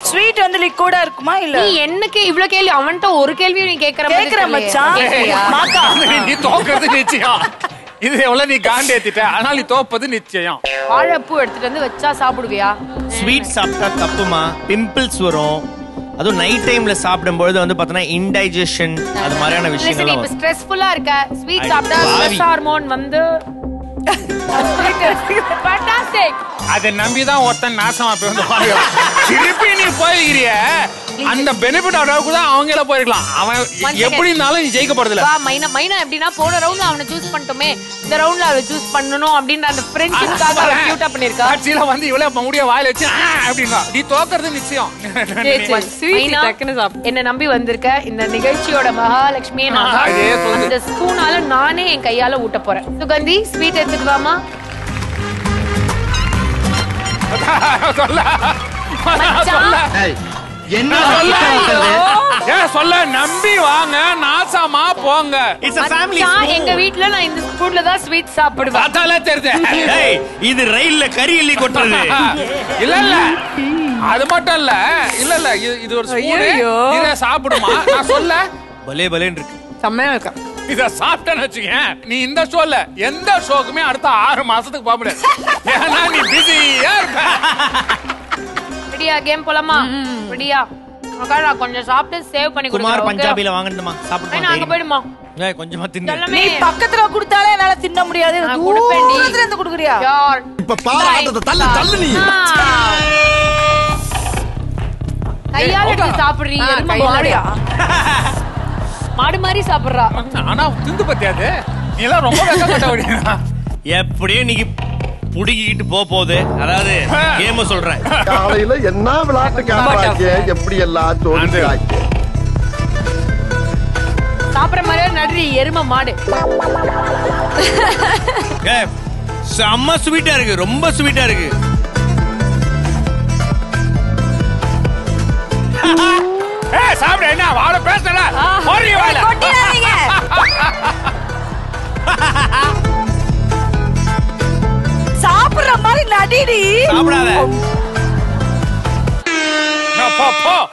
Sweet வந்து லிக்விடா இருக்குமா இல்ல நீ எனக்கு இவ்வளவு கேள்வி அவன்கிட்ட ஒரு கேள்வியும் நீ கேக்குற மாதிரி கேக்குற தெரியலையே. மச்சான் கேக்குறியா? மாக்கா நீ தோக்குறது நிச்சயம் இது எவ்வளவு நீ காண்டி ஏத்திட்ட அதனால நீ தோப்பது நிச்சயம் வாழைப்பூ எடுத்துட்டு வந்து வச்சா சாப்பிடுவியா ஸ்வீட் சாப்பிட்டா தப்புமா பிம்பிள்ஸ் வரும் அதுவும் நைட் டைம்ல சாப்பிடும்பொழுது வந்து பார்த்தோன்னா இன்டைஜஷன் அது மாதிரியான இல்ல சரி விஷயங்கள்லாம் இப்ப வரும். ஸ்ட்ரெஸ்ஃபுல்லா இருக்க ஸ்வீட் ஐ, சாப்பிட்டா பாவி. ஸ்ட்ரெஸ் ஹார்மோன் வந்து Fantastic. அதை நம்பிதான் ஒருத்தன் நாசமா போய் வந்து பாருங்க திருப்பி நீ போயிருக்கிறிய அந்த பெனிஃபிட் அளவுக்கு தான் அவங்கள போயிருக்கலாம் அவன் One second. எப்படி இருந்தாலும் நீ ஜெயிக்க போறது இல்ல வா மைனா மைனா எப்படின்னா போன ரவுண்ட்ல அவனை சூஸ் பண்ணிட்டோமே இந்த ரவுண்ட்ல அவளை சூஸ் பண்ணணும் அப்படின்ற அந்த ஃப்ரெண்ட்ஷிப்காக அவ கியூட்டா பண்ணிருக்கா கட்சியில வந்து இவ்வளவு இப்ப முடிய வாயில வச்சு "ஆ" அப்படின்னா நீ தோக்குறது நிச்சயம் மைனா, என்ன நம்பி வந்திருக்க இந்த நிகழ்ச்சியோட மகாலட்சுமியை நான் தான். அதே சொல்லு. அந்த ஸ்பூனால நானே என் கையால ஊட்ட போறேன் சுகந்தி ஸ்வீட் எடுத்துட்டு வாமா சொல்ல மச்சான். சொல்ல என்ன சொல்ல சொல்றது? ஏன் சொல்ல நம்பி வாங்க நாசமா போங்க It's a family மச்சான், spoon. எங்க வீட்ல நான் இந்த ஸ்பூன்ல தான் ஸ்வீட் சாப்பிடுவேன் பார்த்தாலே தெரியுது ஏய், இது ரயில்ல கறி எள்ளி கொட்டுறது இல்ல இல்ல அது மட்டும் இல்ல இல்ல இல்ல இது இது ஒரு ஸ்பூன் ஐயையோ. இத சாப்பிடுமா நான் சொல்ல பலே பலேன்னு இருக்கு செம்மையா இருக்கா இத சாப்பிட்டேன்னு வச்சுக்கேன் நீ இந்த ஷோல எந்த ஷோக்குமே அடுத்த ஆறு மாசத்துக்கு போக முடியாது ஏன்னா நீ பிஸியா இருக்க ரெடியா கேம் போலாமா ரெடியா அக்கா நான் கொஞ்சம் சாப்பிட்டு சேவ் பண்ணி குமார் கொடுக்குறேன், okay? பஞ்சாபில வாங்கணுமா ஐனா, அங்க சாப்பிடுமா போயிடுமா ஏய், கொஞ்சமா தின்னு செல்லமே. நீ பக்கத்துல கொடுத்தாலே என்னால தின்ன முடியாது நான் கொடுப்பேன்டி. தூரத்துல இருந்து குடுக்குறியா யார் இப்ப பாரு ஆட்டத்தை தள்ளு தள்ளு நீ ஆ. கையால எடுத்து சாப்பிடுறீ எருமை கையாலயா? மாடு. மாடு மாதிரி சாப்பிடுறா ஆனா திந்து பத்தியாது நீ எல்லாம் ரொம்ப வெக்கப்பட்ட முடியும் எப்படியும் இன்னைக்கு புடுங்கிக்கிட்டு போக போகுது அதாவது கேம சொல்றேன் காலையில என்ன விளையாட்டு காட்டுறாங்க எப்படி எல்லாம் சோதிக்கிறாங்க சாப்பிடுற மாதிரியே நடுறி எருமை மாடு ஏய், செம்ம ஸ்வீட்டா இருக்கு ரொம்ப ஸ்வீட்டா இருக்கு ஏ சாப்பிட என்ன வாழ பேசல போறீ வாழ கொட்டிடாதீங்க. சாப்பிடுற மாதிரி நடிடி சாப்பிடாத போ போ